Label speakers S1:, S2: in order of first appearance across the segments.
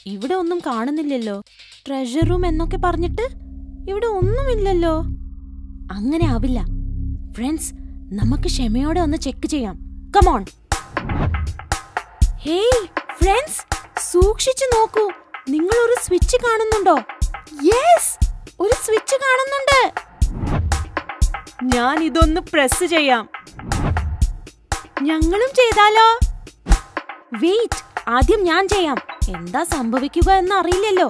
S1: ഇവിടെ ഒന്നും കാണുന്നില്ലല്ലോ ട്രഷർ റൂം എന്നൊക്കെ പറഞ്ഞിട്ട് ഇവിടെ ഒന്നുമില്ലല്ലോ അങ്ങനെ ആവില്ല ഫ്രണ്ട്സ് നമുക്ക് ക്ഷമയോടെ ഒന്ന് ചെക്ക് ചെയ്യാം കമോൺ ഹേയ് ഫ്രണ്ട്സ് സൂക്ഷിച്ചു നോക്കൂ നിങ്ങൾ ഒരു സ്വിച്ച് കാണുന്നുണ്ടോ യെസ് ഒരു സ്വിച്ച് കാണുന്നുണ്ട് ഞാൻ ഇതൊന്ന് പ്രസ് ചെയ്യാം ഞങ്ങളും ചെയ്താലോ വെയിറ്റ് ആദ്യം ഞാൻ ചെയ്യാം എന്താ സംഭവിക്കുക എന്ന് അറിയില്ലല്ലോ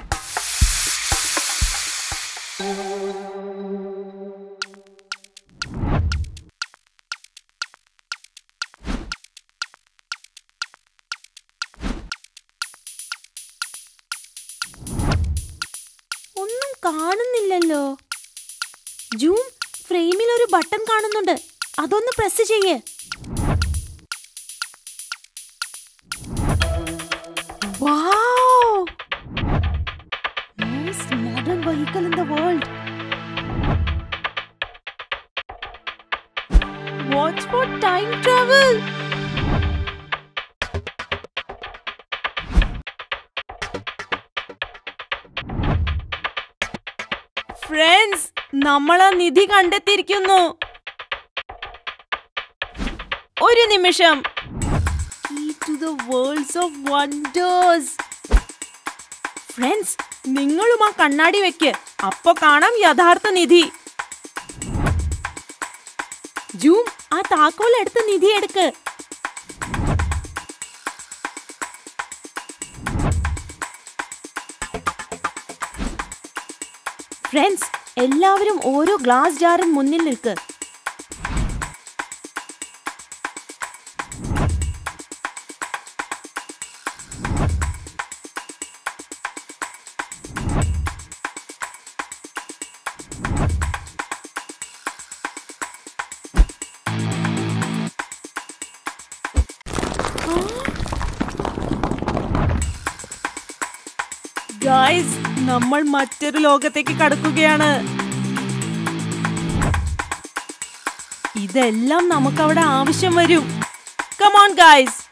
S1: ഒന്നും കാണുന്നില്ലല്ലോ ജൂം ഫ്രെയിമിൽ ഒരു ബട്ടൺ കാണുന്നുണ്ട് അതൊന്ന് പ്രസ് ചെയ്യേ Wow! Most modern vehicle in the world. Watch for time travel. Friends നമ്മൾ ആ നിധി കണ്ടെത്തിയിരിക്കുന്നു ഒരു നിമിഷം key to the worlds of wonders. Friends നിങ്ങളും ആ കണ്ണാടി വെക്ക് അപ്പൊ കാണാം യഥാർത്ഥ നിധി ജൂം ആ താക്കോൽ എടുത്ത് നിധി എടുക്ക് ഫ്രണ്ട്സ് എല്ലാവരും ഓരോ ഗ്ലാസ് ജാറിന് മുന്നിൽ നിൽക്ക് ഗായ്സ് നമ്മൾ മറ്റൊരു ലോകത്തേക്ക് കടക്കുകയാണ് ഇതെല്ലാം നമുക്കവിടെ ആവശ്യം വരും കമോൺ ഗായ്സ്